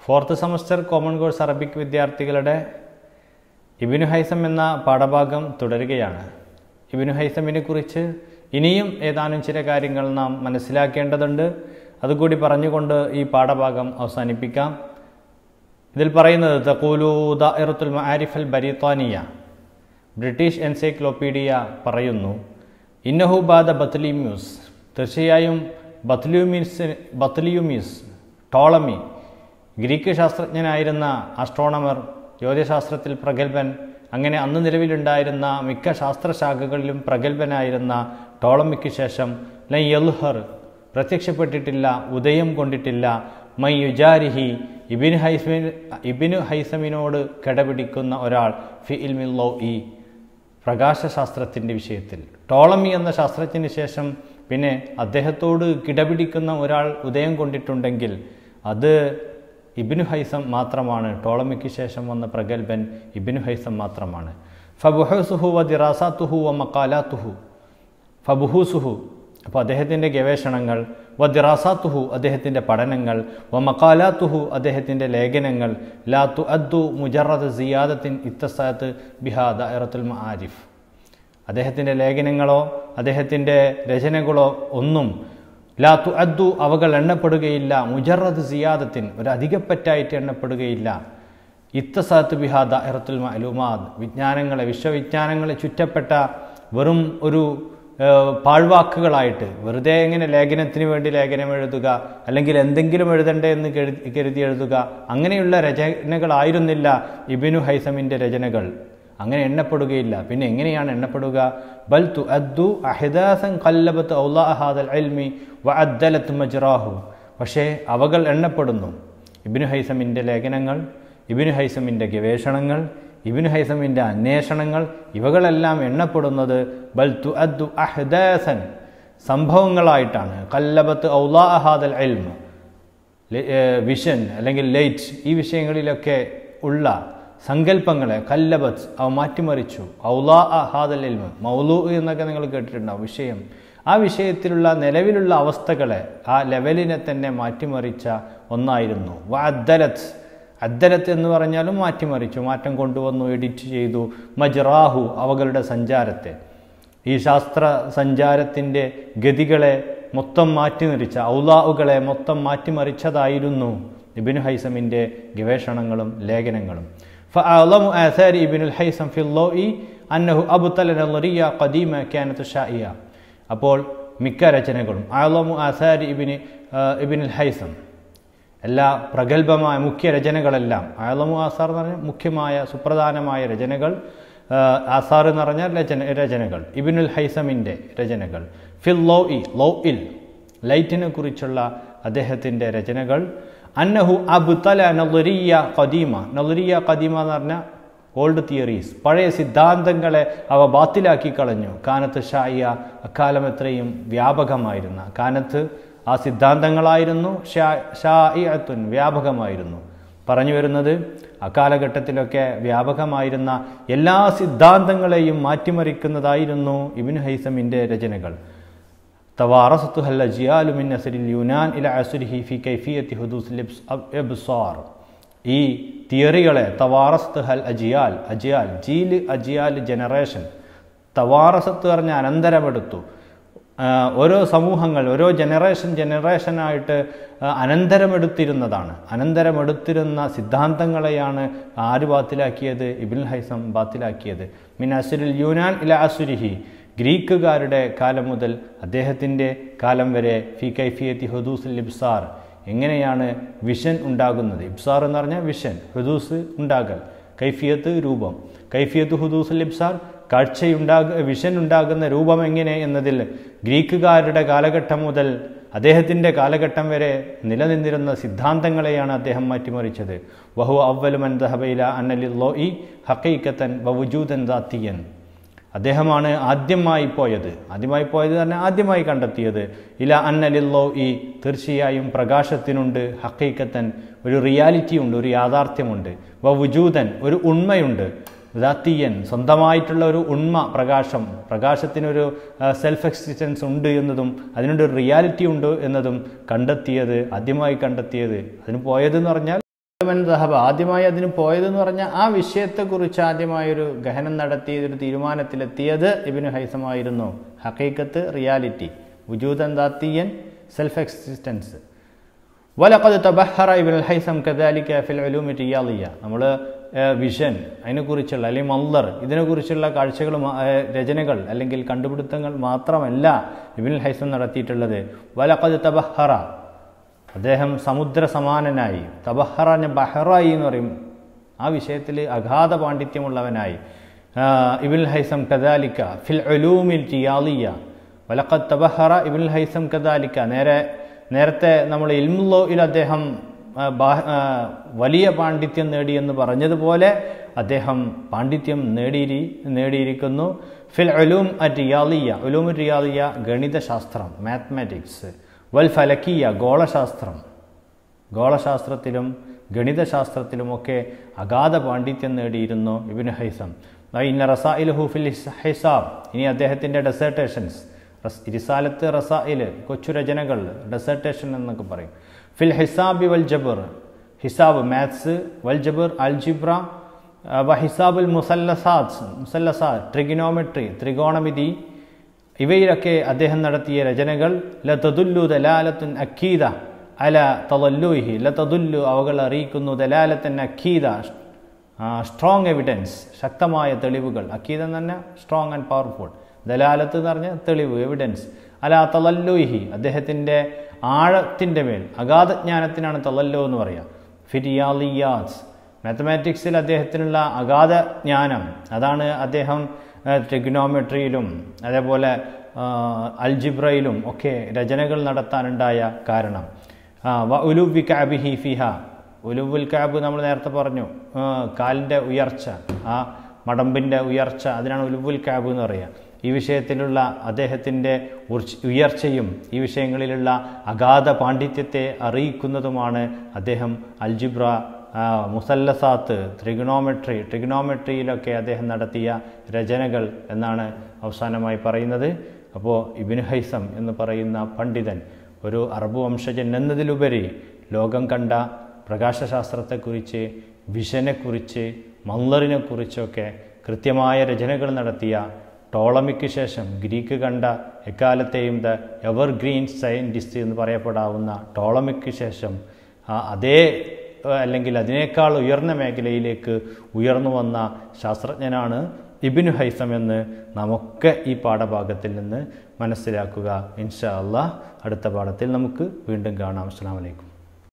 fourth semester common course Arabic വിദ്യാർത്ഥികളുടെ Ibn Haisam എന്ന പാഠഭാഗം തുടരുകയാണ് ഇബിനു ഹൈസമിനെ കുറിച്ച് ഇനിയും ഏതാനും ചില കാര്യങ്ങൾ നാം മനസ്സിലാക്കേണ്ടതുണ്ട് അതുകൂടി പറഞ്ഞുകൊണ്ട് ഈ പാഠഭാഗം അവസാനിപ്പിക്കാം ഇതിൽ പറയുന്നത് തക്കൂലു ദാഇറത്തുൽ മആരിഫ് അൽ ബരീത്താനിയ ബ്രിട്ടീഷ് എൻസൈക്ലോപീഡിയ പറയുന്നു ഇന്നഹു ബാദ ബത്ലിമ്യൂസ് തീർച്ചയായും ബത്ലിയൂമിസ് ബത്ലിയൂമിസ് ടോളമി ഗ്രീക്ക് ശാസ്ത്രജ്ഞനായിരുന്ന ആസ്ട്രോണമർ ജ്യോതിശാസ്ത്രത്തിൽ പ്രഗത്ഭൻ അങ്ങനെ അന്ന് നിലവിലുണ്ടായിരുന്ന മിക്ക ശാസ്ത്രശാഖകളിലും പ്രഗത്ഭനായിരുന്ന ടോളമിക്ക് ശേഷം ലൈ യൽഹർ പ്രത്യക്ഷപ്പെട്ടിട്ടില്ല ഉദയം കൊണ്ടിട്ടില്ല മൈ യുജാരിഹി ഇബിൻ ഹൈസ്മിൻ ഇബിനു ഹൈസമിനോട് കിടപിടിക്കുന്ന ഒരാൾ ഫി ഇൽമില്ലോ ഇ പ്രകാശശാസ്ത്രത്തിൻ്റെ വിഷയത്തിൽ ടോളമി എന്ന ശാസ്ത്രജ്ഞന് ശേഷം പിന്നെ അദ്ദേഹത്തോട് കിടപിടിക്കുന്ന ഒരാൾ ഉദയം കൊണ്ടിട്ടുണ്ടെങ്കിൽ അത് ഇബിനു ഹൈസം മാത്രമാണ് ടോളമിക്ക് ശേഷം വന്ന പ്രഗത്ഭൻ ഇബിനു ഹൈസം മാത്രമാണ് ഫബുഹസുഹു വ ദിറാസാത്തുഹു വ മക്കാലാത്തുഹു ഫബുഹൂസുഹു അപ്പോൾ അദ്ദേഹത്തിൻ്റെ ഗവേഷണങ്ങൾ വ ദിറാസാത്തുഹു അദ്ദേഹത്തിൻ്റെ പഠനങ്ങൾ വ മക്കാലാത്തുഹു അദ്ദേഹത്തിൻ്റെ ലേഖനങ്ങൾ ലാ തു അദ്ദു മുജറദ് സിയാദത്തിൻ ഇത്തസാത്ത് ബിഹാദ ഇറത്തുൽ ആരിഫ് അദ്ദേഹത്തിൻ്റെ ലേഖനങ്ങളോ അദ്ദേഹത്തിൻ്റെ രചനകളോ ഒന്നും ലാ തു അദ്ദു അവകൾ എണ്ണപ്പെടുകയില്ല മുജറദ് സിയാദത്തിൻ ഒരു അധികപ്പറ്റായിട്ട് എണ്ണപ്പെടുകയില്ല ഇത്തസാത്ത് ബിഹാദ ഇറത്തുൽ മഅലൂമാദ് വിജ്ഞാനങ്ങളെ വിശ്വവിജ്ഞാനങ്ങളെ ചുറ്റപ്പെട്ട വെറും ഒരു പാഴ്വാക്കുകളായിട്ട് വെറുതെ എങ്ങനെ ലേഖനത്തിന് വേണ്ടി ലേഖനം എഴുതുക അല്ലെങ്കിൽ എന്തെങ്കിലും എഴുതണ്ടേ എന്ന് കരുതി കരുതി എഴുതുക അങ്ങനെയുള്ള രചനകളായിരുന്നില്ല ഇബിനു ഹൈസമിൻ്റെ രചനകൾ അങ്ങനെ എണ്ണപ്പെടുകയില്ല പിന്നെ എങ്ങനെയാണ് എണ്ണപ്പെടുക ബൽ തു അദ്ദു അഹിദാസൻ കല്ലബത്ത് ഔലാഹാദൽ അൽമി വ അദ്ദലത്ത് മജ്റാഹു പക്ഷേ അവകൾ എണ്ണപ്പെടുന്നു ഇബിനു ഹൈസമിൻ്റെ ലേഖനങ്ങൾ ഇബിനു ഹൈസമിൻ്റെ ഗവേഷണങ്ങൾ ഇബിനു ഹൈസമിൻ്റെ അന്വേഷണങ്ങൾ ഇവകളെല്ലാം എണ്ണപ്പെടുന്നത് ബൽ തു അദ്ദു അഹ്ദാസൻ സംഭവങ്ങളായിട്ടാണ് കല്ലബത്ത് ഔലാഹാദൽ എൽമ വിഷൻ അല്ലെങ്കിൽ ലൈറ്റ് ഈ വിഷയങ്ങളിലൊക്കെ ഉള്ള സങ്കല്പങ്ങളെ കല്ലബത്ത് അവ മാറ്റിമറിച്ചു ഔലാ ഹാദൽ എൽമ മൗലു എന്നൊക്കെ നിങ്ങൾ കേട്ടിട്ടുണ്ടാവും വിഷയം ആ വിഷയത്തിലുള്ള നിലവിലുള്ള അവസ്ഥകളെ ആ ലെവലിനെ തന്നെ മാറ്റിമറിച്ച ഒന്നായിരുന്നു വ അദ്ദലത്ത് അദ്ദലത്ത് എന്ന് പറഞ്ഞാലും മാറ്റിമറിച്ചു മാറ്റം കൊണ്ടുവന്നു എഡിറ്റ് ചെയ്തു മജ്റാഹു അവകളുടെ സഞ്ചാരത്തെ ഈ ശാസ്ത്ര സഞ്ചാരത്തിൻ്റെ ഗതികളെ മൊത്തം മാറ്റിമറിച്ച ഔലാവുകളെ മൊത്തം മാറ്റിമറിച്ചതായിരുന്നു ഇബിനു ഹൈസമിൻ്റെ ഗവേഷണങ്ങളും ലേഖനങ്ങളും فأعظم آثار ابن الحيثم في اللوء أنه أبطل نظرية قديمة كانت شائعة അപ്പോൾ മിക്ക രചനകളും ആളമു ആസാരി ഇബിന് ഇബിനുൽ ഹൈസം എല്ലാ പ്രഗത്ഭമായ മുഖ്യ രചനകളെല്ലാം ആളമു ആസാർ എന്ന് പറഞ്ഞാൽ മുഖ്യമായ സുപ്രധാനമായ രചനകൾ ആസാർ എന്ന് പറഞ്ഞാൽ രചന രചനകൾ ഇബിനുൽ ഹൈസമിൻ്റെ രചനകൾ ഫിൽ ലോ ഇ ലോ ഇൽ ലൈറ്റിനെ കുറിച്ചുള്ള അദ്ദേഹത്തിൻ്റെ രചനകൾ അന്നഹു അബ്തല നളറിയ കദീമ നളറിയ കദീമ എന്ന് പറഞ്ഞാൽ ഓൾഡ് തിയറീസ് പഴയ സിദ്ധാന്തങ്ങളെ അവ ബാത്തിലാക്കി കളഞ്ഞു കാനത്ത് ഷായ അക്കാലം എത്രയും വ്യാപകമായിരുന്ന കാനത്ത് ആ സിദ്ധാന്തങ്ങളായിരുന്നു ഷായിഅത്തുൻ വ്യാപകമായിരുന്നു പറഞ്ഞു വരുന്നത് അക്കാലഘട്ടത്തിലൊക്കെ വ്യാപകമായിരുന്ന എല്ലാ സിദ്ധാന്തങ്ങളെയും മാറ്റിമറിക്കുന്നതായിരുന്നു ഇബിൻ ഹൈസമിൻ്റെ രചനകൾ توارثتها الأجيال من نسل اليونان إلى عصره في كيفية حدوث الإبصار ഈ തിയറികളെ തവാറസത്ത് ഹൽ അജിയാൽ അജിയാൽ ജീല് അജിയാൽ ജനറേഷൻ തവാറസത്ത് പറഞ്ഞ അനന്തരമെടുത്തു ഓരോ സമൂഹങ്ങൾ ഓരോ ജനറേഷൻ ജനറേഷനായിട്ട് അനന്തരമെടുത്തിരുന്നതാണ് അനന്തരമെടുത്തിരുന്ന സിദ്ധാന്തങ്ങളെയാണ് ആര് ബാത്തിലാക്കിയത് ഇബിൻ ഹൈസം ബാത്തിലാക്കിയത് മിൻ അസുരിൽ യൂനാൻ ഇല അസുരിഹി ഗ്രീക്കുകാരുടെ കാലം മുതൽ അദ്ദേഹത്തിൻ്റെ കാലം വരെ ഫി കൈഫിയത്തി ഹുദൂസ് ഇബ്സാർ എങ്ങനെയാണ് വിഷൻ ഉണ്ടാകുന്നത് ഇബ്സാർ എന്ന് പറഞ്ഞാൽ വിഷൻ ഹുദൂസ് ഉണ്ടാകൽ കൈഫിയത്ത് രൂപം കൈഫിയത്ത് ഹുദൂസ് ഇബ്സാർ കാഴ്ചയുണ്ടാക വിഷൻ ഉണ്ടാകുന്ന രൂപം എങ്ങനെ എന്നതിൽ ഗ്രീക്കുകാരുടെ കാലഘട്ടം മുതൽ അദ്ദേഹത്തിൻ്റെ കാലഘട്ടം വരെ നിലനിന്നിരുന്ന സിദ്ധാന്തങ്ങളെയാണ് അദ്ദേഹം മാറ്റിമറിച്ചത് വഹു അവലുമൻ ദഹബൈല അന്നലില്ലോ ഇ ഹക്കൈക്കത്തൻ വവുജൂദൻ ദാത്തിയൻ അദ്ദേഹമാണ് ആദ്യമായി പോയത് ആദ്യമായി പോയത് തന്നെ ആദ്യമായി കണ്ടെത്തിയത് ഇല അന്നലില്ലോ ഈ തീർച്ചയായും പ്രകാശത്തിനുണ്ട് ഹക്കൈക്കത്തൻ ഒരു റിയാലിറ്റി ഉണ്ട് ഒരു യാഥാർത്ഥ്യമുണ്ട് വ വുജൂതൻ ഒരു ഉണ്മയുണ്ട് ദാത്തീയൻ സ്വന്തമായിട്ടുള്ള ഒരു ഉണ്മ പ്രകാശം പ്രകാശത്തിനൊരു സെൽഫ് എക്സിസ്റ്റൻസ് ഉണ്ട് എന്നതും അതിനൊരു റിയാലിറ്റി ഉണ്ട് എന്നതും കണ്ടെത്തിയത് ആദ്യമായി കണ്ടെത്തിയത് അതിന് പോയതെന്ന് പറഞ്ഞാൽ മൻ ദഹബ ആദ്യമായി അതിന് പോയതെന്ന് പറഞ്ഞാൽ ആ വിഷയത്തെക്കുറിച്ച് ആദ്യമായൊരു ഗഹനം നടത്തി ഒരു തീരുമാനത്തിലെത്തിയത് ഇബിന് ഹൈസമായിരുന്നു ഹക്കീക്കത്ത് റിയാലിറ്റി വുജൂദൻ ദാത്തിയൻ സെൽഫ് എക്സിസ്റ്റൻസ് വലഖദ് തബഹറ ഇബിൻ ഹൈസം കദാലിക ഫിൽ ഉലൂമി റിയാദിയ നമ്മൾ വിഷൻ അതിനെക്കുറിച്ചുള്ള അല്ലെങ്കിൽ മന്ദർ ഇതിനെക്കുറിച്ചുള്ള കാഴ്ചകൾ മാ- ഏഹ് രചനകൾ അല്ലെങ്കിൽ കണ്ടുപിടുത്തങ്ങൾ മാത്രമല്ല ഇബിൻ ഹൈസം നടത്തിയിട്ടുള്ളത് വലഖദ് തബഹറ അദ്ദേഹം സമുദ്ര സമാനനായി തബഹറ ബഹറായി എന്ന് പറയും ആ വിഷയത്തിൽ അഗാധ പാണ്ഡിത്യമുള്ളവനായി ആ, ഇബിൻ ഹൈസം കദാലിക്ക ഫിൽ ഉലൂമിൽ റിയാദിയ വലഖദ് തബഹറ ഇബിൻ ഹൈസം കദാലിക്ക നേരെ നേരത്തെ നമ്മൾ ഇൽമുല്ലോയിൽ അദ്ദേഹം ആ, ബാ- ആ, വലിയ പാണ്ഡിത്യം നേടിയെന്ന് പറഞ്ഞതുപോലെ അദ്ദേഹം പാണ്ഡിത്യം നേടിയിരി നേടിയിരിക്കുന്നു ഫിൽ ഉലൂം അറ്റ് റിയാദിയ ഉലൂം റിയാദിയ ഗണിതശാസ്ത്രം മാത്തമാറ്റിക്സ് വൽ ഫലക്കിയ ഗോളശാസ്ത്രം ഗോളശാസ്ത്രത്തിലും ഗണിതശാസ്ത്രത്തിലുമൊക്കെ അഗാധ പാണ്ഡിത്യം നേടിയിരുന്നു ഇബിന് ഹൈസം ഇന്ന റസായിൽ ഹുഫിൽ ഹിസാബ് ഇനി അദ്ദേഹത്തിൻ്റെ ഡെസേർട്ടേഷൻസ് റിസാലത്ത് റസായിൽ കൊച്ചു രചനകൾ ഡെസേർട്ടേഷൻ എന്നൊക്കെ പറയും ഫിൽ ഹിസാബി വൽ ജബർ ഹിസാബ് മാത്സ് വൽ ജബർ അൽജിബ്ര വ ഹിസാബുൽ മുസല്ലസാത്ത് മുസല്ലസാത്ത് ട്രിഗിനോമെട്രി ത്രികോണമിതി ഇവയിലൊക്കെ അദ്ദേഹം നടത്തിയ രചനകൾ ല തതുല്ലു ദലാലത്തുൻ അക്കീദ അല തലല്ലുഹി ല തതുല്ലു അവകൾ അറിയിക്കുന്നു ദലാലത്തൻ അക്കീദ സ്ട്രോങ് എവിഡൻസ് ശക്തമായ തെളിവുകൾ അക്കീദ എന്ന് പറഞ്ഞാൽ സ്ട്രോങ് ആൻഡ് പവർഫുൾ ദലാലത്ത് എന്ന് പറഞ്ഞാൽ തെളിവ് എവിഡൻസ് അല തലല്ലുഹി അദ്ദേഹത്തിൻ്റെ ആഴത്തിൻ്റെ മേൽ അഗാധജ്ഞാനത്തിനാണ് തലല്ലോ എന്ന് പറയാം ഫിരിയാലിയാസ് മാത്തമാറ്റിക്സിൽ അദ്ദേഹത്തിനുള്ള അഗാധ ജ്ഞാനം അതാണ് അദ്ദേഹം ട്രിഗ്നോമെട്രിയിലും അതേപോലെ ആ, അൽജിബ്രയിലും ഒക്കെ രചനകൾ നടത്താനുണ്ടായ കാരണം ആ, വ ഉലുബി കാബിഹി ഫിഹ ഉലുബുൽ കാബ് നമ്മൾ നേരത്തെ പറഞ്ഞു ആ, കാലിൻ്റെ ഉയർച്ച ആ മടമ്പിൻ്റെ ഉയർച്ച അതിനാണ് ഉലുബുൽ കാബ് എന്ന് പറയുക ഈ വിഷയത്തിലുള്ള അദ്ദേഹത്തിൻ്റെ ഉർച്ച- ഉയർച്ചയും ഈ വിഷയങ്ങളിലുള്ള അഗാധ പാണ്ഡിത്യത്തെ അറിയിക്കുന്നതുമാണ് അദ്ദേഹം അൽജിബ്ര ആ, മുസല്ലസാത്ത് ട്രിഗണോമെട്രി ട്രിഗണോമെട്രിയിലൊക്കെ അദ്ദേഹം നടത്തിയ രചനകൾ എന്നാണ് അവസാനമായി പറയുന്നത് അപ്പോൾ ഇബിന് ഹൈസം എന്ന് പറയുന്ന പണ്ഡിതൻ ഒരു അറബ് വംശജൻ എന്നതിലുപരി ലോകം കണ്ട പ്രകാശശാസ്ത്രത്തെക്കുറിച്ച് വിഷനെക്കുറിച്ച് മന്ദറിനെക്കുറിച്ചൊക്കെ കൃത്യമായ രചനകൾ നടത്തിയ ടോളമിക്ക് ശേഷം ഗ്രീക്ക് കണ്ട എക്കാലത്തെയും ദ എവർഗ്രീൻ സയൻറ്റിസ്റ്റ് എന്ന് പറയപ്പെടാവുന്ന ടോളമിക്ക് ശേഷം ആ അതേ ഏഹ്, അല്ലെങ്കിൽ അതിനേക്കാൾ ഉയർന്ന മേഖലയിലേക്ക് ഉയർന്നു വന്ന ശാസ്ത്രജ്ഞനാണ് ഇബിനു ഹൈസം എന്ന് നമുക്ക് ഈ പാഠഭാഗത്തിൽ നിന്ന് മനസ്സിലാക്കുക ഇൻഷാ അള്ളാഹ് അടുത്ത പാഠത്തിൽ നമുക്ക് വീണ്ടും കാണാം അസ്സാം വലൈക്കും